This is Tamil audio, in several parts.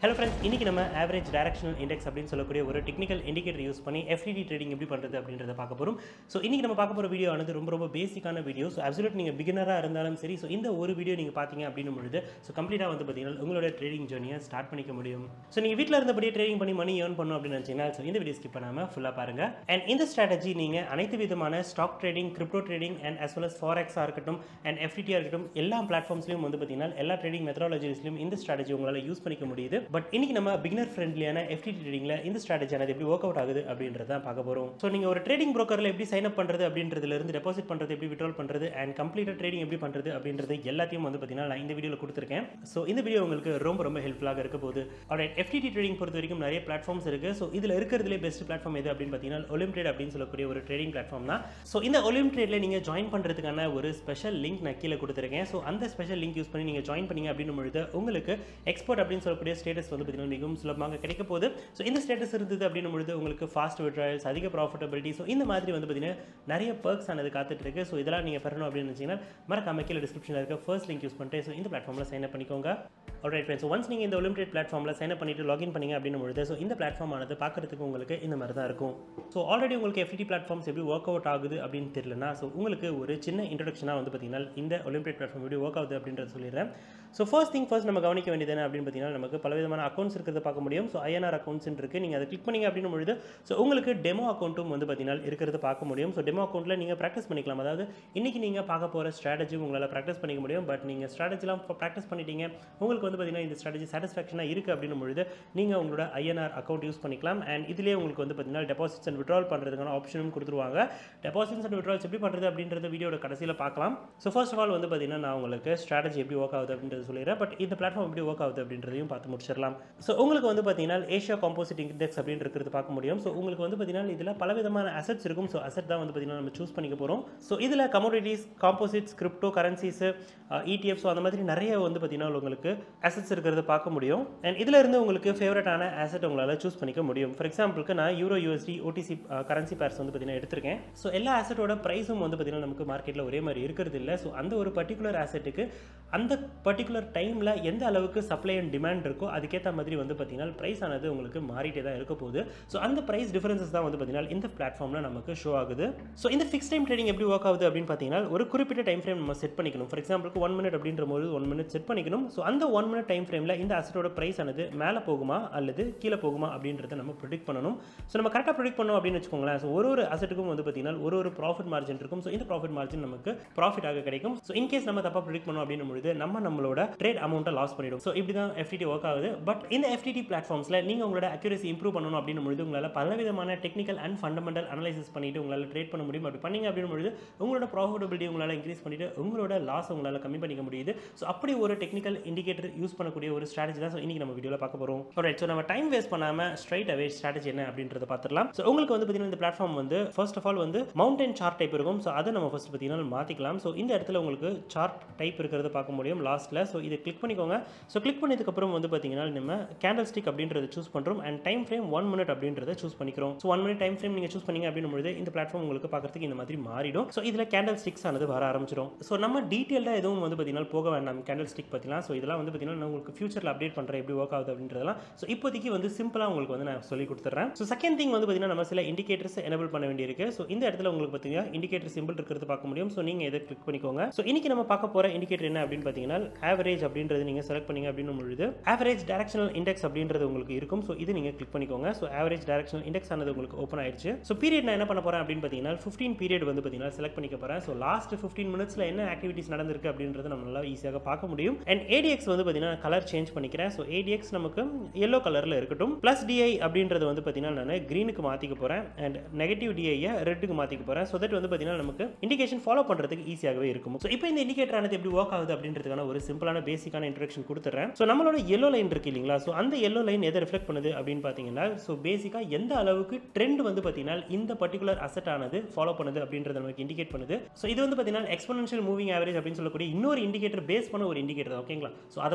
ஹலோ ஃப்ரெண்ட்ஸ் இன்றைக்கி நம்ம ஆவரேஜ் டைரக்ஷனல் இண்டெக்ஸ் அப்படின்னு சொல்லக்கூடிய ஒரு டெக்னிக்கல் இண்டிகேட்டர் யூஸ் பண்ணி எஃப்டிடி ட்ரேடிங் எப்படி பண்ணுறது அப்படின்றத பார்க்க போகிறோம் ஸோ இன்றைக்கி நம்ம பார்க்க போகிற வீடியோ ஆனது ரொம்ப ரொம்ப பேசிக்கான வீடியோ ஸோ அப்சல்யூட் நீங்கள் பிகினராக இருந்தாலும் சரி ஸோ இந்த ஒரு வீடியோ நீங்கள் பார்த்தீங்க அப்படின்னு பொழுது ஸோ கம்ப்ளீட்டாக வந்து பார்த்தீங்கன்னா உங்களோட ட்ரேடிங் ஜேர்னியை ஸ்டார்ட் பண்ணிக்க முடியும் ஸோ நீங்கள் வீட்டில் இருந்தபடியே ட்ரேடிங் பண்ணி மணி ஏர்ன் பண்ணணும் அப்படின்னு நினச்சிங்கன்னா ஸோ இந்த வீடியோ ஸ்கிப் பண்ணாமல் ஃபுல்லாக பாருங்கள் அண்ட் இந்த ஸ்ட்ராட்டஜி நீங்கள் அனைத்து விதமான stock trading crypto trading and as well as ஃபாரெக்ஸாக இருக்கட்டும் அண்ட் எஃப்டிடியாக இருக்கட்டும் எல்லா பிளாட்ஃபார்ம்ஸ்லையும் வந்து பார்த்தீங்கன்னா எல்லா ட்ரேடிங் மெத்தடாலஜிஸ்லையும் இந்த ஸ்ட்ராட்டஜி உங்களால் யூஸ் பண்ணிக்க முடியுது பட் இன்னைக்கு நம்ம பிகினர் ஃப்ரெண்ட்லியான எஃப்டிடி ட்ரேடிங்கில் இந்த ஸ்ட்ராட்டஜி ஆனது எப்படி ஒர்க் அவுட் ஆகுது அப்படின்றத பார்க்க போகிறோம் ஸோ நீங்கள் ஒரு ட்ரேடிங் ப்ரோக்கரில் எப்படி சைன் அப் பண்ணுறது அப்படின்றதுல இருந்து டெபாசிட் பண்ணுறது எப்படி விட்ரால் பண்ணுறது அண்ட் கம்ப்ளீட்டாக ட்ரேடிங் எப்படி பண்ணுறது அப்படின்றது எல்லாத்தையும் வந்து பார்த்தீங்கன்னா நான் இந்த வீடியோவில் கொடுத்துருக்கேன் ஸோ இந்த வீடியோ உங்களுக்கு ரொம்ப ரொம்ப ஹெல்ப்ஃபுல்லாக இருக்க போகுது அவரோட எஃப்டிடி ட்ரேடிங் பொறுத்த வரைக்கும் நிறைய பிளாட்ஃபார்ம்ஸ் இருக்குது ஸோ இதில் இருக்கிறதுலே பெஸ்ட் பிளாட்ஃபார்ம் எது அப்படின்னு பார்த்தீங்கன்னா ஒலிம் ட்ரேட் அப்படின்னு சொல்லக்கூடிய ஒரு ட்ரேடிங் பிளாட்ஃபார்ம் தான் ஸோ இந்த ஒலிம் ட்ரேடில் நீங்கள் ஜாயின் பண்ணுறதுக்கான ஒரு ஸ்பெஷல் லிங்க் நான் கீழே கொடுத்துருக்கேன் ஸோ அந்த ஸ்பெஷல் லிங்க் யூஸ் பண்ணி நீங்கள் ஜாயின் பண்ணீங்க அப்படின்னு பொழுது உங்களுக்கு எக்ஸ்போர்ட் அப்படின்னு சொல்லக்கூடிய ஸ்டேட்டஸ் வந்து பார்த்தீங்கன்னா மிகவும் சுலபமாக கிடைக்க போகுது ஸோ இந்த ஸ்டேட்டஸ் இருந்தது அப்படின்னு பொழுது உங்களுக்கு ஃபாஸ்ட் விட்ராயல்ஸ் அதிக ப்ராஃபிட்டபிலிட்டி ஸோ இந்த மாதிரி வந்து பார்த்தீங்கன்னா நிறைய பர்க்ஸ் ஆனது காத்துட்டு இருக்கு ஸோ இதெல்லாம் நீங்கள் பெறணும் அப்படின்னு நினச்சிங்கன்னா மறக்காம கீழே டிஸ்கிரிப்ஷனில் இருக்க ஃபர்ஸ்ட் லிங்க் யூஸ் பண்ணிட்டு ஸோ இந்த பிளாட்ஃபார்மில் சைன் அப் பண்ணிக்கோங்க ஆல்ரைட் ஃப்ரெண்ட்ஸ் ஒன்ஸ் நீங்கள் இந்த ஒலிம்பியட் பிளாட்ஃபார்மில் சைன் அப் பண்ணிட்டு லாகின் பண்ணீங்க அப்படின்னு பொழுது ஸோ இந்த பிளாட்ஃபார்ம் ஆனது பார்க்கறதுக்கு உங்களுக்கு இந்த மாதிரி தான் இருக்கும் ஸோ ஆல்ரெடி உங்களுக்கு எஃப்டி பிளாட்ஃபார்ம்ஸ் எப்படி ஒர்க் அவுட் ஆகுது அப்படின்னு தெரியலனா ஸோ உங்களுக்கு ஒரு சின்ன இன்ட்ரடக்ஷனாக வந்து பார்த்தீங்கன்னா இந்த ஒலிம்பியட் பிளாட்ஃபார்ம் எப்படி ஒர்க் ஆகுது அப்படின்றத சொல்லிடுறேன் ஸோ ஃபர்ஸ்ட் திங் ஃபர்ஸ்ட் நம்ம கவனிக்க வேண்டியது என்ன அப்படின்னு பார்த்தீங்கன்னா நமக்கு பலவிதமான அக்கௌண்ட்ஸ் இருக்கிறத பார்க்க முடியும் ஸோ ஐஎன்ஆர் அக்கௌண்ட்ஸ் இருக்குது நீங்கள் அதை கிளிக் பண்ணீங்க அப்படின்னு பொழுது ஸோ உங்களுக்கு டெமோ அக்கௌண்ட்டும் வந்து பார்த்தீங்கன்னா இருக்கிறது பார்க்க முடியும் ஸோ டெமோ அக்கௌண்ட்டில் நீங்கள் ப்ராக்டிஸ் பண்ணிக்கலாம் அதாவது இன்றைக்கி நீங்கள் பார்க்க போகிற ஸ்ட்ராட்டஜி உங்களால் ப்ராக்டிஸ் பண்ணிக்க முடியும் பட் நீங்கள் ஸ்ட்ராட்டஜிலாம் ப்ராக்டிஸ் பண்ணிட்டீங்க உங்களுக்கு வந்து பார்த்தீங்கன்னா இந்த ஸ்ட்ராட்டஜி சாட்டிஸ்ஃபேக்ஷனாக இருக்குது அப்படின்னு பொழுது நீங்கள் உங்களோட ஐஎன்ஆர் அக்கௌண்ட் யூஸ் பண்ணிக்கலாம் அண்ட் இதிலே உங்களுக்கு வந்து பார்த்தீங்கன்னா டெபாசிட்ஸ் அண்ட் விட்ரால் பண்ணுறதுக்கான ஆப்ஷனும் கொடுத்துருவாங்க டெபாசிட்ஸ் அண்ட் விட்ரால்ஸ் எப்படி பண்ணுறது அப்படின்றத வீடியோட கடைசியில் பார்க்கலாம் ஸோ ஃபர்ஸ்ட் ஆஃப் ஆல் வந்து பார்த்தீங்கன்னா நான் உங்களுக்கு ஸ்ட்ராட்டஜி எப்படி ஒர்க் ஆகுது அப்படின்றது சொல்லிடுறேன் பட் இந்த பிளாட்ஃபார்ம் எப்படி ஒர்க் ஆகுது அப்படின்றதையும் பார்த்து முடிச்சிடலாம் ஸோ உங்களுக்கு வந்து பார்த்தீங்கன்னா ஏஷியா காம்போசிட் இண்டெக்ஸ் அப்படின்னு இருக்கிறது பார்க்க முடியும் ஸோ உங்களுக்கு வந்து பார்த்தீங்கன்னா இதில் பலவிதமான அசட்ஸ் இருக்கும் ஸோ அசட் தான் வந்து பார்த்தீங்கன்னா நம்ம சூஸ் பண்ணிக்க போகிறோம் ஸோ இதில் commodities composites crypto currencies ETF so அந்த மாதிரி நிறைய வந்து பார்த்தீங்கன்னா உங்களுக்கு அசட்ஸ் இருக்கிறத பார்க்க முடியும் அண்ட் இதில் இருந்து உங்களுக்கு ஃபேவரட்டான அசட் உங்களால் சூஸ் பண்ணிக்க முடியும் ஃபார் எக்ஸாம்பிளுக்கு நான் euro USD OTC currency pairs வந்து பார்த்தீங்கன்னா எடுத்திருக்கேன் ஸோ எல்லா அசட்டோட ப்ரைஸும் வந்து பார்த்தீங்கன்னா நமக்கு மார்க்கெட்டில் ஒரே மாதிரி இருக்கிறது இல்லை ஸோ அந்த ஒரு பர்டிகுலர் அசட்டுக்கு அந்த பர்டிகுலர் டைமில் எந்த அளவுக்கு சப்ளை அண்ட் டிமாண்ட் இருக்கோ அதுக்கேற்ற மாதிரி வந்து பார்த்தீங்கன்னா ப்ரைஸ் ஆனது உங்களுக்கு மாறிட்டே தான் இருக்க போகுது ஸோ அந்த ப்ரைஸ் டிஃபரன்சஸ் தான் வந்து பார்த்தீங்கன்னா இந்த பிளாட்ஃபார்மில் நமக்கு ஷோ ஆகுது ஸோ இந்த ஃபிக்ஸ் டைம் ட்ரேடிங் எப்படி ஒர்க் ஆகுது அப்படின்னு பார்த்தீங்கன்னா ஒரு குறிப்பிட்ட டைம் ஃப்ரேம் நம்ம செட் பண்ணிக்கணும் ஃபார் எக்ஸாம்பிளுக்கு ஒன் மினிட் அப்படின்ற போது ஒன் மினிட் செட் பண்ணிக்கணும் ஸோ அந்த ஒன் மினிட் டைம் ஃப்ரேமில் இந்த அசட்டோட ப்ரைஸ் ஆனது மேலே போகுமா அல்லது கீழே போகுமா அப்படின்றத நம்ம ப்ரிடிக் பண்ணணும் ஸோ நம்ம கரெக்டாக ப்ரிடிக் பண்ணோம் அப்படின்னு வச்சுக்கோங்களேன் ஸோ ஒரு ஒரு அசட்டுக்கும் வந்து பார்த்தீங்கன்னா ஒரு ஒரு ப்ராஃபிட் மார்ஜின் இருக்கும் ஸோ இந்த ப்ராஃபிட் மார்ஜின் நமக்கு ப்ராஃபிட்டாக கிடைக்கும் ஸோ இன்கேஸ் நம்ம தப்பாக ப்ரிடிக் பண்ணோம் அப்படின்னு பொழுது நம்ம நம்மளோட ட்ரேட் அமௌண்ட்டை லாஸ் பண்ணிடும் ஸோ இப்படி தான் எஃப்டிடி ஒர்க் ஆகுது பட் இந்த எஃப்டிடி பிளாட்ஃபார்ம்ஸில் நீங்கள் உங்களோட அக்யூரசி இம்ப்ரூவ் பண்ணணும் அப்படின்னு பொழுது உங்களால் பலவிதமான டெக்னிக்கல் அண்ட் ஃபண்டமெண்டல் அனலைசிஸ் பண்ணிட்டு உங்களால் ட்ரேட் பண்ண முடியும் அப்படி பண்ணீங்க அப்படின்னு பொழுது உங்களோட ப்ராஃபிட்டபிலிட்டி உங்களால் இன்க்ரீஸ் பண்ணிட்டு உங்களோட லாஸ் உங்களால் கம்மி பண்ணிக்க முடியுது ஸோ அப்படி ஒரு டெக்னிக்கல் இண்டிகேட்டர் யூஸ் பண்ணக்கூடிய ஒரு ஸ்ட்ராட்டஜி தான் ஸோ இன்றைக்கி நம்ம வீடியோவில் பார்க்க போகிறோம் ரைட் ஸோ நம்ம டைம் வேஸ்ட் பண்ணாமல் ஸ்ட்ரைட் அவே ஸ்ட்ராட்டஜி என்ன அப்படின்றத பார்த்துடலாம் ஸோ உங்களுக்கு வந்து பார்த்தீங்கன்னா இந்த பிளாட்ஃபார்ம் வந்து ஃபர்ஸ்ட் ஆஃப் ஆல் வந்து மவுண்டன் சார்ட் டைப் இருக்கும் ஸோ அதை நம்ம ஃபஸ்ட் பார்த்தீங்கன்னா மாற்றிக்கலாம் ஸோ இந்த இடத்துல உங்களுக்கு சார்ட் டைப் இருக்கிறத பார்க்க முடியும் லாஸ்ட்டில் ஸோ இதை கிளிக் பண்ணிக்கோங்க ஸோ கிளிக் பண்ணதுக்கப்புறம் வந்து பார்த்தீங்கன்னா நம்ம கேண்டல் ஸ்டிக் அப்படின்றத சூஸ் பண்ணுறோம் and time frame one minute அப்படின்றத சூஸ் பண்ணிக்கிறோம் so one minute time frame நீங்கள் சூஸ் பண்ணீங்க அப்படின்னும் பொழுது இந்த பிளாட்ஃபார்ம் உங்களுக்கு பார்க்கறதுக்கு இந்த மாதிரி மாறிடும் ஸோ இதில் கேண்டல் ஸ்டிக்ஸ் ஆனது வர ஆரம்பிச்சிடும் ஸோ நம்ம டீட்டெயிலாக எதுவும் வந்து பார்த்தீங்கன்னா போக வேண்டாம் கேண்டல் ஸ்டிக் பற்றிலாம் ஸோ இதெல்லாம் வந்து பார்த்தீங்கன்னா நான் உங்களுக்கு ஃபியூச்சரில் அப்டேட் பண்ணுறேன் எப்படி ஒர்க் ஆகுது அப்படின்றதெல்லாம் ஸோ இப்போதைக்கு வந்து சிம்பிளாக உங்களுக்கு வந்து நான் சொல்லி கொடுத்துட்றேன் ஸோ செகண்ட் திங் வந்து பார்த்தீங்கன்னா நம்ம சில இண்டிகேட்டர்ஸ் எனபிள் பண்ண வேண்டியிருக்கு ஸோ இந்த இடத்துல உங்களுக்கு பார்த்தீங்கன்னா இண்டிகேட்டர் சிம்பிள் இருக்கிறது பார்க்க முடியும் ஸோ நீங்கள் இதை கிளிக் பண்ணிக்கோங்க ஸோ இன்னைக்கு நம்ம பார்க்க போகிற இண்டிகேட்டர் என்ன அப்படின்னு பார்த்தீங்கன்னா ஆவரேஜ் அப்படின்றது நீங்கள் செலக்ட் பண்ணீங்க அப்படின்னு பொழுது ஆவரேஜ் டேரக்ஷனல் இண்டெக்ஸ் அப்படின்றது உங்களுக்கு இருக்கும் ஸோ இது நீங்கள் கிளிக் பண்ணிக்கோங்க ஸோ ஆவரேஜ் டேரக்ஷனல் இண்டெக்ஸ் ஆனது உங்களுக்கு ஓப்பன் ஆயிடுச்சு ஸோ பீரியட் நான் என்ன பண்ண போகிறேன் அப்படின்னு பார்த்தீங்கன்னா ஃபிஃப்டீன் பீரியட் வந்து பார்த்தீங்கன்னா செலக்ட் பண்ணிக்க போகிறேன் ஸோ லாஸ்ட் ஃபிஃப்டீன் மினிட்ஸில் என்ன ஆக்டிவிட்டிஸ் நடந்திருக்கு அப்படின்றது நம்ம நல்லா ஈஸியாக பார்க்க முடியும் அண்ட் ஏடிஎக்ஸ் வந்து பார்த்தீங்கன்னா கலர் சேஞ்ச் பண்ணிக்கிறேன் ஸோ ஏடிஎக்ஸ் நமக்கு எல்லோ கலரில் இருக்கட்டும் ப்ளஸ் டிஐ அப்படின்றது வந்து பார்த்தீங்கன்னா நான் க்ரீனுக்கு மாற்றிக்க போகிறேன் அண்ட் நெகட்டிவ் டிஐயை ரெட்டுக்கு மாற்றிக்க போகிறேன் ஸோ தட் வந்து பார்த்தீங்கன்னா நமக்கு இண்டிகேஷன் ஃபாலோ பண்ணுறதுக்கு ஈஸியாகவே இருக்கும் ஸோ இப்போ இந்த இண்டிகேட்டர் ஆனது எப்படி ஒர்க் ஆகுது அப்படின்றதுக்கான ஒரு சிம்பிளான பேசிக்கான இன்ட்ரடக்ஷன் கொடுத்துறேன் ஸோ நம்மளோட எல்லோ லைன் இருக்கு இல்லைங்களா ஸோ அந்த எல்லோ லைன் எதை ரிஃப்ளெக்ட் பண்ணுது அப்படின்னு பார்த்தீங்கன்னா ஸோ பேசிக்காக எந்த அளவுக்கு ட்ரெண்ட் வந்து பார்த்தீங்கன்னா இந்த பர்டிகுலர் அசட் ஆனது ஃபாலோ பண்ணுது அப்படின்றத நமக்கு இண்டிகேட் பண்ணுது ஸோ இது வந்து பார்த்தீங்கன்னா எக்ஸ்போனன்ஷியல் மூவிங் ஆவரேஜ் அப்படின்னு சொல்லக்கூடிய இன்னொரு இண்டிகேட்டர் பேஸ் பண்ண ஒரு இண்டிகேட்டர் ஓகேங்களா ஸோ அதை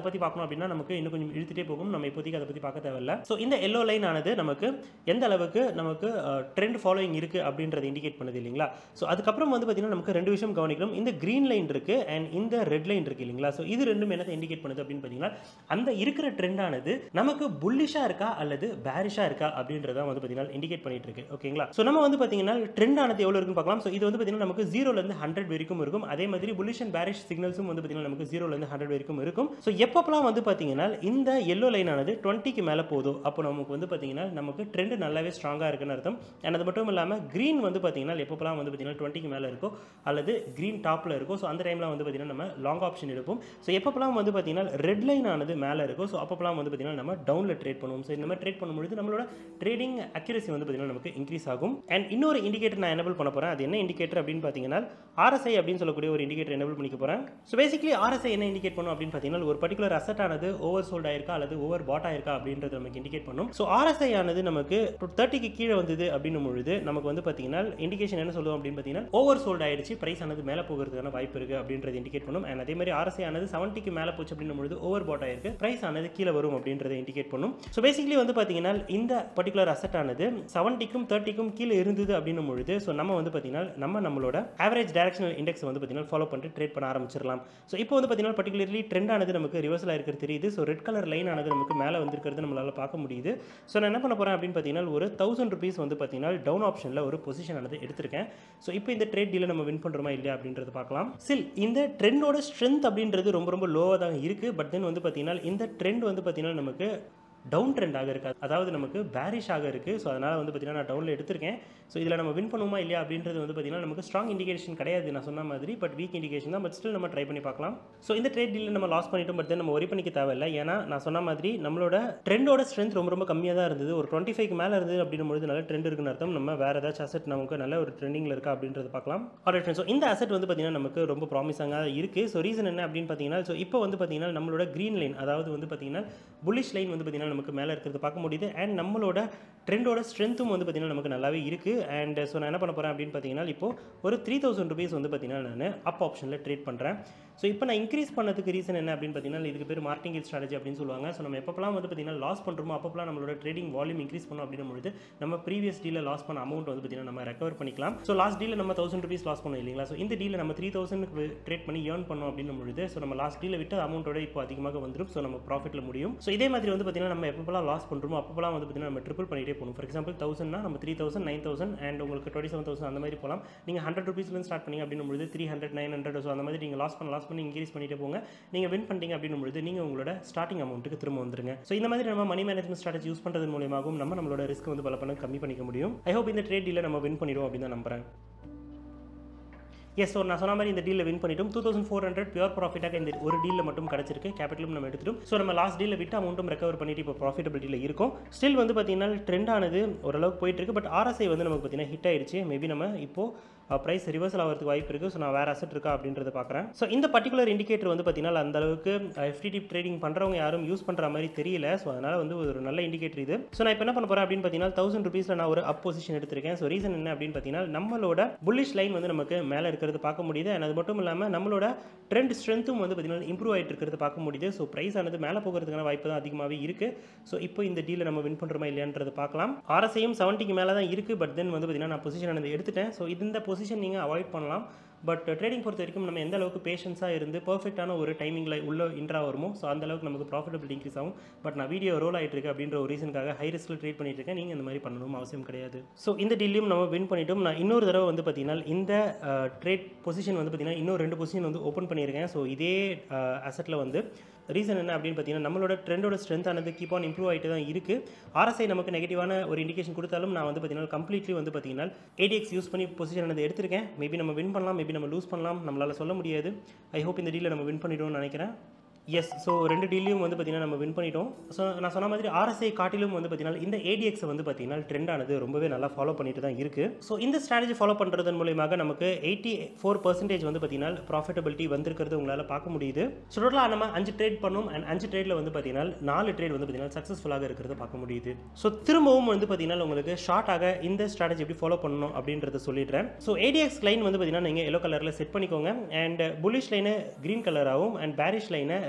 பற்றி பார்க்கணும் அப்படின்னா நமக்கு இன்னும் கொஞ்சம் இழுத்துட்டே போகும் நம்ம இப்போதைக்கு அதை பற்றி பார்க்க தேவையில்ல ஸோ இந்த எல்லோ லைன் ஆனது நமக்கு எந்த அளவுக்கு நமக்கு ட்ரெண்ட் ஃபாலோயிங் இருக்குது அப்படின்றத இண்டிகேட் பண்ணுது இல்லைங்களா ஸோ அதுக்கப்புறம் வந்து பார்த்தீங்கன்னா நமக்கு ரெண்டு விஷயம் கவனிக்கணும் இந்த க்ரீன் லைன் இருக்குது அண்ட் இந்த ரெட் லைன் இருக்குது இல்லைங்களா ஸோ இது ரெண்டும் என்னத்தை இண்டிகேட் பண்ணுது அப்படின்னு பார்த்தீங்கன்னா அந்த இருக்கிற ட்ரெண்டானது நமக்கு புல்லிஷாக இருக்கா அல்லது பேரிஷாக இருக்கா அப்படின்றத வந்து பார்த்தீங்கன்னா இண்டிகேட் பண்ணிட்டு இருக்கு ஓகேங்களா ஸோ நம்ம வந்து பார்த்தீங்கன்னா ட்ரெண்ட் ஆனது எவ்வளோ இருக்குன்னு பார்க்கலாம் ஸோ இது வந்து பார்த்தீங்கன்னா நமக்கு ஜீரோலேருந்து ஹண்ட்ரட் வரைக்கும் இருக்கும் அதே மாதிரி புல்லிஷ் அண்ட் பேரிஷ் சிக்னல்ஸும் வந்து பார்த்தீங்கன்னா நமக்கு ஜீரோலேருந்து ஹண்ட்ரட் வரைக்கும் இருக்கும் ஸோ எப்பப்பெல்லாம் வந்து பார்த்தீங்கன்னா இந்த எல்லோ லைன் ஆனது டுவெண்ட்டிக்கு மேலே போதோ அப்போ நமக்கு வந்து பார்த்தீங்கன்னா நமக்கு ட்ரெண்ட் நல்லாவே ஸ்ட்ராங்காக இருக்குன்னு அர்த்தம் அண்ட் அது மட்டும் இல்லாமல் க்ரீன் வந்து பார்த்தீங்கன்னா எப்பப்பெல்லாம் வந்து பார்த்தீங்கன்னா டுவெண்ட்டிக்கு மேலே இருக்கோ அல்லது க்ரீன் டாப்பில் இருக்கும் ஸோ அந்த டைமில் வந்து பார்த்தீங்கன்னா நம்ம லாங் ஆப்ஷன் எடுப்போம் ஸோ எப்பப்பெல்லாம் வந்து பார்த்தீங்கன்னா ரெட் லைன் ஆனது மேலே இருக்கும் ஸோ அப்பப்பெல்லாம் வந்து பார்த்தீங்கன்னா நம்ம டவுனில் ட்ரேட் பண்ணுவோம் ஸோ இந்த மாதிரி ட்ரேட் பண்ணும்பொழுது நம்மளோட ட்ரேடிங் அக்யூரசி வந்து பார்த்தீங்கன்னா நமக்கு இன்க்ரீஸ் ஆகும் அண்ட் இன்னொரு இண்டிகேட்டர் நான் எனபிள் பண்ண போகிறேன் அது என்ன இண்டிகேட்டர் அப்படின்னு பார்த்தீங்கன்னா ஆர்எஸ்ஐ அப்படின்னு சொல்லக்கூடிய ஒரு இண்டிகேட்டர் எனபிள் பண்ணிக்க போகிறேன் ஸோ பேசிக்கலி ஆர்எஸ்ஐ என்ன இண்டிகேட் பண்ணும் அப்படின்னு பார்த்தீங்கன்னா ஒரு பர்டிகுலர் அசட் ஆனது ஓவர் சோல்ட் ஆயிருக்கா அல்லது ஓவர் பாட் ஆயிருக்கா அப்படின்றது நமக்கு இண்டிகேட் பண்ணும் ஸோ ஆர்எஸ்ஐ ஆனது நமக்கு தேர்ட்டிக்கு கீழே வந்தது அப்படின்னும் பொழுது நமக்கு வந்து பார்த்தீங்கன்னா இண்டிகேஷன் என்ன சொல்லுவோம் அப்படின்னு பார்த்தீங்கன்னா ஓவர் சோல்ட் ஆயிடுச்சு பிரைஸ் ஆனது மேலே போகிறதுக்கான வாய்ப்பு இருக்குது அப்படின்றது இண்டிகேட் பண்ணும் அண்ட் அதே மாதிரி ஆர்எஸ்ஐ ஆனது செவன்ட்டிக்கு மேலே போச்சு அப்படின்னும் பொழுது ஓவர் பாட் ஆயிருக்கு பிரைஸ் ஆனது கீழே வரும் அப்படின்றத இண்டிகேட் பண்ணும் ஸோ பேசிக்கலி வந்து பார்த்தீங்கன்னா இந்த பர்டிகுலர் அசட் ஆனது செவன்ட்டிக்கும் தேர்ட்டிக்கும் கீழே இருந்தது அப்படின்னும் பொழுது ஸோ நம்ம வந்து பார்த்தீங்கன்னா நம்ம நம்மளோட ஆவரேஜ் டைரக்ஷனல் இண்டெக்ஸ் வந்து பார்த்தீங்கன்னா ஃபாலோ பண்ணிட்டு ட்ரேட் பண்ண ஆரம்பிச்சிடலாம் ஸோ இப்போ வந்து பார்த்தீங்கன்னா பர்டிகுலர்லி ட்ரெண்ட் ஆனது நமக்கு ரிவர்சல் இருக்கிறது தெரியுது ஸோ ரெட் கலர் லைன் ஆனது நமக்கு மேலே வந்திருக்கிறது நம்மளால் பார்க்க முடியுது ஸோ நான் என்ன பண்ண போகிறேன் அப்படின்னு பார்த்தீங்கன்னா ஒரு தௌசண்ட் ருபீஸ் வந்து பார்த்தீங்கன்னா டவுன் ஆப்ஷனில் ஒரு பொசிஷன் ஆனது எடுத்திருக்கேன் ஸோ இப்போ இந்த ட்ரேட் டீலை நம்ம வின் பண்ணுறோமா இல்லையா அப்படின்றத பார்க்கலாம் சில் இந்த ட்ரெண்டோட ஸ்ட்ரென்த் அப்படின்றது ரொம்ப ரொம்ப லோவாக தான் இருக்குது பட் தென் வந்து பார்த்தீங்கன்னா இந்த ட்ரெண்ட் வந்து பார்த்தீங்கன்னா நமக்கு டவுன் ட்ரெண்டாக இருக்குது அதாவது நமக்கு பேரிஷாக இருக்குது ஸோ அதனால் வந்து பார்த்தீங்கன்னா நான் டவுனில் எடுத்திருக்கேன் ஸோ இதில் நம்ம வின் பண்ணுவோமா இல்லையா அப்படின்றது வந்து பார்த்தீங்கன்னா நமக்கு ஸ்ட்ராங் இண்டிகேஷன் கிடையாது நான் சொன்ன மாதிரி பட் வீக் இண்டிகேஷன் தான் பட் ஸ்டில் நம்ம ட்ரை பண்ணி பார்க்கலாம் ஸோ இந்த ட்ரேட் டீலில் நம்ம லாஸ் பண்ணிட்டோம் பட் தென் நம்ம ஒரி பண்ணிக்க தேவையில்லை ஏன்னா நான் சொன்ன மாதிரி நம்மளோட ட்ரெண்டோட ஸ்ட்ரென்த் ரொம்ப ரொம்ப கம்மியாக தான் இருந்தது ஒரு டுவெண்ட்டி ஃபைவ் மேலே இருந்தது அப்படின்னும் பொழுது நல்ல ட்ரெண்ட் இருக்குன்னு அர்த்தம் நம்ம வேறு ஏதாச்சும் அசெட் நமக்கு நல்ல ஒரு ட்ரெண்டிங்கில் இருக்கா அப்படின்றது பார்க்கலாம் ஆல்ரைட் ஃப்ரெண்ட்ஸ் ஸோ இந்த அசெட் வந்து பார்த்தீங்கன்னா நமக்கு ரொம்ப ப்ராமிஸாக இருக்குது ஸோ ரீசன் என்ன அப்படின்னு பார்த்தீங்கன்னா ஸோ இப்போ வந்து பார்த்தீங்கன்னா நம்மளோட க்ரீன் லைன் அதாவது வந்து பார்த்தீங்கன்னா புல்லிஷ் லைன் வந்து பார்த்தீங்கன்னா நமக்கு மேலே இருக்கிறது பார்க்க முடியுது அண்ட் நம்மளோட ட்ரெண்டோட ஸ்ட்ரென்த்தும் வந்து பார்த்தீங்கன்னா நமக்கு நல்லாவே இருக்குது அண்ட் ஸோ நான் என்ன பண்ண போகிறேன் அப்படின்னு பார்த்தீங்கன்னா இப்போ ஒரு த்ரீ தௌசண்ட் ருபீஸ் வந்து பார்த்தீங்கன்னா நான் அப் ஆப்ஷனில் ட்ரேட் பண்ணுறேன் ஸோ இப்போ நான் இன்க்ரீஸ் பண்ணதுக்கு ரீசன் என்ன அப்படின்னு பார்த்தீங்கன்னா இதுக்கு பேர் மார்டிங்கல் ஸ்ட்ராட்டஜி அப்படின்னு சொல்லுவாங்க ஸோ நம்ம எப்பப்பெல்லாம் வந்து பார்த்தீங்கன்னா லாஸ் பண்ணுறோமோ அப்பப்பெல்லாம் நம்மளோட ட்ரேடிங் வால்யூம் இன்க்ரீஸ் பண்ணோம் அப்படின்னும் பொழுது நம்ம ப்ரீவியஸ் டீலில் லாஸ் பண்ண அமௌண்ட் வந்து பார்த்தீங்கன்னா நம்ம ரெக்கவர் பண்ணிக்கலாம் ஸோ லாஸ்ட் டீலில் நம்ம தௌசண்ட் ருபீஸ் லாஸ் பண்ணோம் இல்லைங்களா ஸோ இந்த டீலில் நம்ம த்ரீ தௌசண்ட் ட்ரேட் பண்ணி ஏர்ன் பண்ணோம் அப்படின்னும் பொழுது ஸோ நம்ம லாஸ்ட் டீலில் விட்டு அமௌண்ட்டோட இப்போ அதிகமாக வந்துடும் ஸோ நம்ம ப்ராஃபிட்டில் முடியும் ஸோ இதே மாதிரி வந்து பார்த்தீங்கன்னா நம்ம எப்பப்பெல்லாம் லாஸ் பண்ணுறோமோ அப்பப்பெல்லாம் வந்து பார்த்தீங்கன்னா நம்ம ட்ரிபிள் பண்ணிட்டே போகணும் ஃபார் எக்ஸாம்பிள் தௌசண்ட்னா நம்ம three thousand nine thousand and உங்களுக்கு டுவெண்ட்டி செவன் தௌசண்ட் அந்த மாதிரி போகலாம் நீங்கள் ஹண்ட்ரட் ருபீஸ்லேருந்து ஸ்டார்ட் பண்ணி அப்படின்னும் பொழுது three hundred nine hundred so அந்த மாதிரி நீங்கள் லாஸ் பண்ண லாஸ் பண்ணி இன்க்ரீஸ் பண்ணிட்டே போங்க நீங்கள் வின் பண்ணிட்டீங்க அப்படின்னும் பொழுது நீங்கள் உங்களோட ஸ்டார்டிங் அமௌண்ட்டுக்கு திரும்ப வந்துருங்க ஸோ இந்த மாதிரி நம்ம மணி மேனேஜ்மெண்ட் ஸ்ட்ராட்டஜி யூஸ் பண்ணுறது மூலியமாகவும் நம்ம நம்மளோட ரிஸ்க் வந்து பல பண்ண கம்மி பண்ணிக்க முடியும் ஐ ஹோப் இந்த ட்ரேட் டீலில் நம்ம வின் பண்ணிடுவோம் அப்படின்னு தான் நம்புறேன் எஸ் ஸோ நான் சொன்ன மாதிரி இந்த டீலில் வின் பண்ணிட்டோம் two thousand four hundred pure ப்ராஃபிட்டாக இந்த ஒரு டீலில் மட்டும் கிடச்சிருக்கு கேபிட்டலும் நம்ம எடுத்துட்டோம் ஸோ நம்ம லாஸ்ட் டீலில் விட்டு அமௌண்ட்டும் ரெக்கவர் பண்ணிட்டு இப்போ ப்ராஃபிட்டபிலிட்டியில் இருக்கும் ஸ்டில் வந்து பார்த்தீங்கன்னா ட்ரெண்ட் ஆனது ஓரளவுக்கு போயிட்டு இருக்கு பட் ஆர்எஸ்ஐ வந்து நமக்கு பார்த்தீங்கன்னா ஹிட் ஆயிடுச்சு மேபி நம்ம இப்போ ப்ரைஸ் ரிவர்சல் ஆகிறதுக்கு வாய்ப்பு இருக்குது ஸோ நான் வேறு அசெட் இருக்கா அப்படின்றத பார்க்குறேன் ஸோ இந்த பர்டிகுலர் இண்டிகேட்டர் வந்து பார்த்தீங்கன்னா அந்த அளவுக்கு எஃப்டிடி ட்ரேடிங் பண்ணுறவங்க யாரும் யூஸ் பண்ணுற மாதிரி தெரியல ஸோ அதனால் வந்து ஒரு நல்ல இண்டிகேட்டர் இது ஸோ நான் இப்போ என்ன பண்ண போகிறேன் அப்படின்னு பார்த்தீங்கன்னா தௌசண்ட் ருபீஸில் நான் ஒரு அப் பொசிஷன் எடுத்திருக்கேன் ஸோ ரீசன் என்ன அப்படின்னு பார்த்தீங்கன்னா நம்மளோட புல்லிஷ் லைன் வந்து நமக்கு மேலே இருக்கிறது பார்க்க முடியுது அண்ட் அது மட்டும் இல்லாமல் நம்மளோட ட்ரெண்ட் ஸ்ட்ரென்த்தும் வந்து பார்த்தீங்கன்னா இம்ப்ரூவ் ஆகிட்டு இருக்கிறது பார்க்க முடியுது ஸோ ப்ரைஸ் ஆனது மேலே போகிறதுக்கான வாய்ப்பு தான் அதிகமாகவே இருக்குது ஸோ இப்போ இந்த டீலில் நம்ம வின் பண்ணுறோமா இல்லையான்றது பார்க்கலாம் ஆர்எஸ்ஐயும் செவன்ட்டிக்கு மேலே தான் இருக்குது பட் தென் வந்து பார்த்தீங்கன்னா நான் பொசிஷன் ஆனது எடுத்துட்டேன் ஸோ இந்த பொசிஷன் நீங்கள் அவாய்ட் பண்ணலாம் பட் ட்ரேடிங் பொறுத்த வரைக்கும் நம்ம எந்த அளவுக்கு பேஷன்ஸாக இருந்து பர்ஃபெக்டான ஒரு டைமிங்கில் உள்ள இன்ட்ரா வருமோ ஸோ அந்த அளவுக்கு நமக்கு ப்ராஃபிட்டபிலிட்டி இன்க்ரீஸ் ஆகும் பட் நான் வீடியோ ரோல் ஆகிட்டு இருக்கு அப்படின்ற ஒரு ரீசனுக்காக ஹை ரிஸ்கில் ட்ரேட் பண்ணிட்டு இருக்கேன் நீங்கள் இந்த மாதிரி பண்ணணும் அவசியம் கிடையாது ஸோ இந்த டீலையும் நம்ம வின் பண்ணிட்டோம் நான் இன்னொரு தடவை வந்து பார்த்தீங்கன்னா இந்த ட்ரேட் பொசிஷன் வந்து பார்த்தீங்கன்னா இன்னும் ரெண்டு பொசிஷன் வந்து ஓப்பன் பண்ணியிருக்கேன் ஸோ இதே அசெட்டில் வந்து ரீசன் என்ன அப்படின்னு பார்த்தீங்கன்னா நம்மளோட ட்ரெண்டோட ஸ்ட்ரென்த் ஆனது கீப் ஆன் இம்ப்ரூவ் ஆகிட்டு தான் இருக்குது ஆர்எஸ்ஐ நமக்கு நெகட்டிவான ஒரு இண்டிகேஷன் கொடுத்தாலும் நான் வந்து பார்த்தீங்கன்னா கம்ப்ளீட்லி வந்து பார்த்தீங்கன்னா ஏடிஎக்ஸ் யூஸ் பண்ணி பொசிஷன் ஆனது எடுத்திருக்கேன் மேபி நம்ம வின் பண்ணலாம் மேபி நம்ம லூஸ் பண்ணலாம் நம்மளால் சொல்ல முடியாது ஐ ஹோப் இந்த டீலில் நம்ம வின் பண்ணிடுவோம்னு நினைக்கிறேன் எஸ் ஸோ ரெண்டு டீலையும் வந்து பார்த்தீங்கன்னா நம்ம வின் பண்ணிட்டோம் ஸோ நான் சொன்ன மாதிரி ஆர்எஸ்ஐ காட்டிலும் வந்து பார்த்தீங்கன்னா இந்த ஏடிஎக்ஸை வந்து பார்த்தீங்கன்னா ட்ரெண்ட் ஆனது ரொம்பவே நல்லா ஃபாலோ பண்ணிட்டு தான் இருக்குது ஸோ இந்த ஸ்ட்ராட்டஜி ஃபாலோ பண்ணுறதன் மூலியமாக நமக்கு எயிட்டி ஃபோர் பர்சன்டேஜ் வந்து பார்த்தீங்கன்னா ப்ராஃபிட்டபிலிட்டி வந்திருக்கிறது உங்களால் பார்க்க முடியுது ஸோ டோட்டலாக நம்ம அஞ்சு ட்ரேட் பண்ணோம் அண்ட் அஞ்சு ட்ரேடில் வந்து பார்த்தீங்கன்னா நாலு ட்ரேட் வந்து பார்த்தீங்கன்னா சக்ஸஸ்ஃபுல்லாக இருக்கிறத பார்க்க முடியுது ஸோ திரும்பவும் வந்து பார்த்தீங்கன்னா உங்களுக்கு ஷார்ட்டாக இந்த ஸ்ட்ராட்டஜி எப்படி ஃபாலோ பண்ணணும் அப்படின்றத சொல்லிடுறேன் ஸோ ஏடிஎக்ஸ் லைன் வந்து பார்த்தீங்கன்னா நீங்கள் எல்லோ கலரில் செட் பண்ணிக்கோங்க அண்ட் புலிஷ் லைனை க்ரீன் கலராகவும் அண்ட் பேரிஷ் லைனை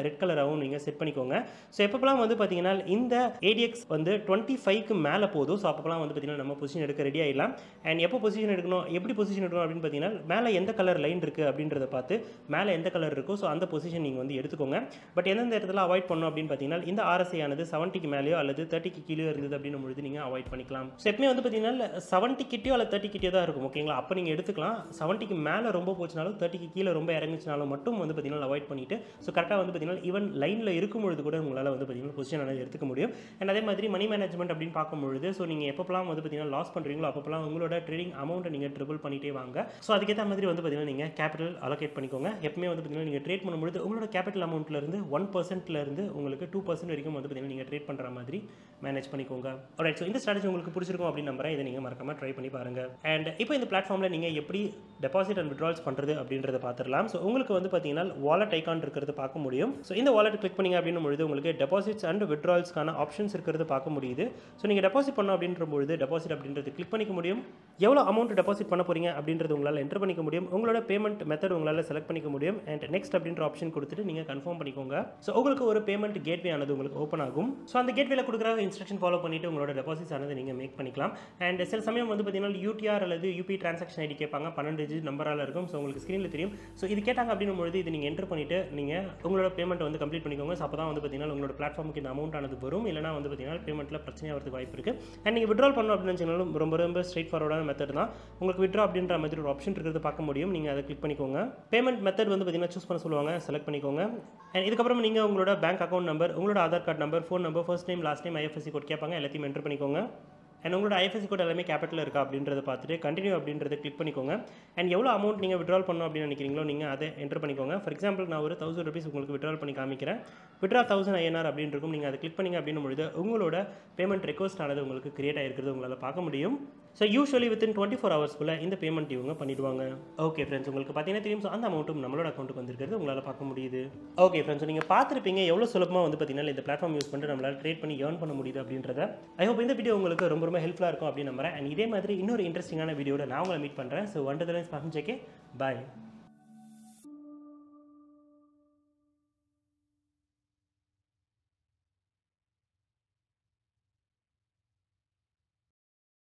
ரெட் கலராகவும் நீங்கள் செட் பண்ணிக்கோங்க ஸோ எப்பப்பெல்லாம் வந்து பார்த்தீங்கன்னா இந்த ஏடிஎக்ஸ் வந்து டுவெண்ட்டி ஃபைவ்க்கு மேலே போதும் ஸோ அப்போலாம் வந்து பார்த்தீங்கன்னா நம்ம பொசிஷன் எடுக்க ரெடி ஆகிடலாம் அண்ட் எப்போ பொசிஷன் எடுக்கணும் எப்படி பொசிஷன் எடுக்கணும் அப்படின்னு பார்த்தீங்கன்னா மேலே எந்த கலர் லைன் இருக்குது அப்படின்றத பார்த்து மேலே எந்த கலர் இருக்கோ ஸோ அந்த பொசிஷன் நீங்கள் வந்து எடுத்துக்கோங்க பட் எந்தெந்த இடத்துல அவாய்ட் பண்ணணும் அப்படின்னு பார்த்தீங்கன்னா இந்த ஆர்எஸ்ஐ ஆனது செவன்ட்டிக்கு மேலேயோ அல்லது தேர்ட்டிக்கு கீழே இருந்தது அப்படின்னு பொழுது நீங்கள் அவாய்ட் பண்ணிக்கலாம் ஸோ எப்பவுமே வந்து பார்த்தீங்கன்னா செவன்ட்டி கிட்டயோ அல்லது தேர்ட்டி கிட்டயோ தான் இருக்கும் ஓகேங்களா அப்போ நீங்கள் எடுத்துக்கலாம் செவன்ட்டிக்கு மேலே ரொம்ப போச்சுனாலும் தேர்ட்டிக்கு கீழே ரொம்ப இறங்குச்சுனாலும் மட்டும் வந்து பார்த்தீங்கன்னா அவாய்ட் பண்ணிட்டு ஸோ கரெக்டாக வந்து பார்த்தீங்கன்னா ஈவன் லைனில் இருக்கும் பொழுது கூட உங்களால் வந்து பார்த்தீங்கன்னா பொசிஷன் ஆனது எடுத்துக்க முடியும் அண்ட் அதே மாதிரி மணி மேனேஜ்மெண்ட் அப்படின்னு பார்க்கும்பொழுது ஸோ நீங்கள் எப்பப்பெல்லாம் வந்து பார்த்தீங்கன்னா லாஸ் பண்ணுறீங்களோ அப்பப்பெல்லாம் உங்களோட ட்ரேடிங் அமௌண்ட்டை நீங்கள் ட்ரிபிள் பண்ணிட்டே வாங்க ஸோ அதுக்கேற்ற மாதிரி வந்து பார்த்தீங்கன்னா நீங்கள் கேபிட்டல் அலோகேட் பண்ணிக்கோங்க எப்பவுமே வந்து பார்த்தீங்கன்னா நீங்கள் ட்ரேட் பண்ணும்பொழுது உங்களோட கேபிட்டல் அமௌண்ட்லேருந்து ஒன் பர்சன்ட்லேருந்து உங்களுக்கு டூ பர்சன்ட் வரைக்கும் வந்து பார்த்தீங்கன்னா நீங்கள் ட்ரேட் பண்ணுற மாதிரி மேனேஜ் பண்ணிக்கோங்க ரைட் ஸோ இந்த ஸ்ட்ராட்டஜி உங்களுக்கு பிடிச்சிருக்கும் அப்படின்னு நம்புறேன் இதை நீங்கள் மறக்காம ட்ரை பண்ணி பாருங்க அண்ட் இப்போ இந்த பிளாட்ஃபார்மில் நீங்கள் எப்படி டெபாசிட் அண்ட் விட்ரால்ஸ் பண்ணுறது அப்படின்றத பார்த்துடலாம் ஸோ உங்களுக்கு வந்து பார்த்தீங்கன்னா வாலெட் ஐக்கான் இருக்கிறது பார்க்க முடியும் ஸோ இந்த வாலெட் கிளிக் பண்ணீங்க அப்படின்னு பொழுது உங்களுக்கு டெபாசிட்ஸ் அண்ட் விட்ரால்ஸ்க்கான ஆப்ஷன்ஸ் இருக்கிறது பார்க்க முடியுது ஸோ நீங்கள் டெபாசிட் பண்ணோம் அப்படின்ற பொழுது டெபாசிட் அப்படின்றது கிளிக் பண்ணிக்க முடியும் எவ்வளோ அமௌண்ட் டெபாசிட் பண்ண போறீங்க அப்படின்றது உங்களால் என்டர் பண்ணிக்க முடியும் உங்களோட பேமெண்ட் மெத்தட் உங்களால் செலக்ட் பண்ணிக்க முடியும் அண்ட் நெக்ஸ்ட் அப்படின்ற ஆப்ஷன் கொடுத்துட்டு நீங்கள் கன்ஃபார்ம் பண்ணிக்கோங்க ஸோ உங்களுக்கு ஒரு பேமெண்ட் கேட்வே ஆனது உங்களுக்கு ஓப்பன் ஆகும் ஸோ அந்த கேட்வேல கொடுக்குற இன்ஸ்ட்ரக்ஷன் ஃபாலோ பண்ணிட்டு உங்களோட டெபாசிட்ஸ் ஆனது நீங்கள் மேக் பண்ணிக்கலாம் அண்ட் சில சமயம் வந்து பார்த்தீங்கன்னா யூடிஆர் அல்லது யூபி டிரான்சாக்ஷன் ஐடி கேட்பாங்க பன்னெண்டு டிஜிட் நம்பரால் இருக்கும் ஸோ உங்களுக்கு ஸ்க்ரீனில் தெரியும் ஸோ இது கேட்டாங்க அப்படின்னும் பொழுது இது நீங்கள் என்டர் பண்ணிட்டு நீங்கள் உங்களோட பேமெண்ட் வந்து கம்ப்ளீட் பண்ணிக்கோங்க ஸோ அப்போ தான் வந்து பார்த்தீங்கன்னா உங்களோட பிளாட்ஃபார்முக்கு இந்த அமௌண்ட் ஆனது வரும் இல்லைனா வந்து பார்த்தீங்கன்னா பேமெண்ட்டில் பிரச்சனை வரதுக்கு வாய்ப்பு இருக்குது அண்ட் நீங்கள் விட்ரால் பண்ணணும் அப்படின்னு வச்சுக்கோங்க ரொம்ப ரொம்ப ஸ்ட்ரெயிட் ஃபார்வர்டான மெத்தட் தான் உங்களுக்கு விட்ரா அப்படின்ற மாதிரி ஒரு ஆப்ஷன் இருக்கிறது பார்க்க முடியும் நீங்கள் அதை கிளிக் பண்ணிக்கோங்க பேமெண்ட் மெத்தட் வந்து பார்த்தீங்கன்னா சூஸ் பண்ண சொல்லுவாங்க செலக்ட் பண்ணிக்கோங்க அண்ட் இதுக்கப்புறம் நீங்கள் உங்களோட பேங்க் அக்கௌண்ட் நம்பர் உங்களோட Aadhaar card number phone number first time last time IFSC code கேட்பாங்க எல்லாத்தையும் என்டர் பண்ணிக்கோங்க அண்ட் உங்களோட ஐஎஃப்எஸ்சி கோட் எல்லாமே கேபிட்டல் இருக்கா அப்படின்றத பார்த்துட்டு கண்டினியூ அப்படின்றத கிளிக் பண்ணிக்கோங்க அண்ட் எவ்வளோ அமௌண்ட் நீங்கள் விட்ரால் பண்ணணும் அப்படின்னு நினைக்கிறீங்களோ நீங்கள் அதை என்டர் பண்ணிக்கோங்க ஃபார் எக்ஸாம்பிள் நான் ஒரு தௌசண்ட் ருபீஸ் உங்களுக்கு விட்ரால் பண்ணி காமிக்கிறேன் விட்ரா தௌசண்ட் ஐஎன்ஆர் அப்படின்னு இருக்கும் நீங்கள் அதை கிளிக் பண்ணிங்க அப்படின்னும் பொழுது உங்களோட பேமெண்ட் ரெக்வஸ்ட் ஆனது உங்களுக்கு கிரியேட் ஆகிருக்கிறது உங்களால் பார்க்க முடியும் so usually within twenty four ஹவர்ஸ்க்குள்ளே இந்த பேமெண்ட் இவங்க பண்ணிடுவாங்க ஓகே ஃப்ரெண்ட்ஸ் உங்களுக்கு பார்த்தீங்கன்னா தெரியும் ஸோ அந்த அமௌண்ட்டும் நம்மளோட அக்கௌண்ட்டுக்கு வந்திருக்கிறது உங்களால் பார்க்க முடியுது ஓகே ஃப்ரெண்ட்ஸ் நீங்கள் பார்த்துருப்பீங்க எவ்வளோ சுலபமாக வந்து பார்த்தீங்கன்னா இந்த பிளாட்ஃபார்ம் யூஸ் பண்ணிட்டு நம்மளால் ட்ரேட் பண்ணி ஏர்ன் பண்ண முடியுது அப்படின்றத ஐ ஹோப் இந்த வீடியோ உங்களுக்கு ரொம்ப ரொம்ப ஹெல்ப்ஃபுல்லாக இருக்கும் அப்படின்னு நம்புறேன் அண்ட் இதே மாதிரி இன்னொரு இன்ட்ரெஸ்டிங்கான வீடியோட நான் உங்களை மீட் பண்ணுறேன் ஸோ ஒன் டூ பாய்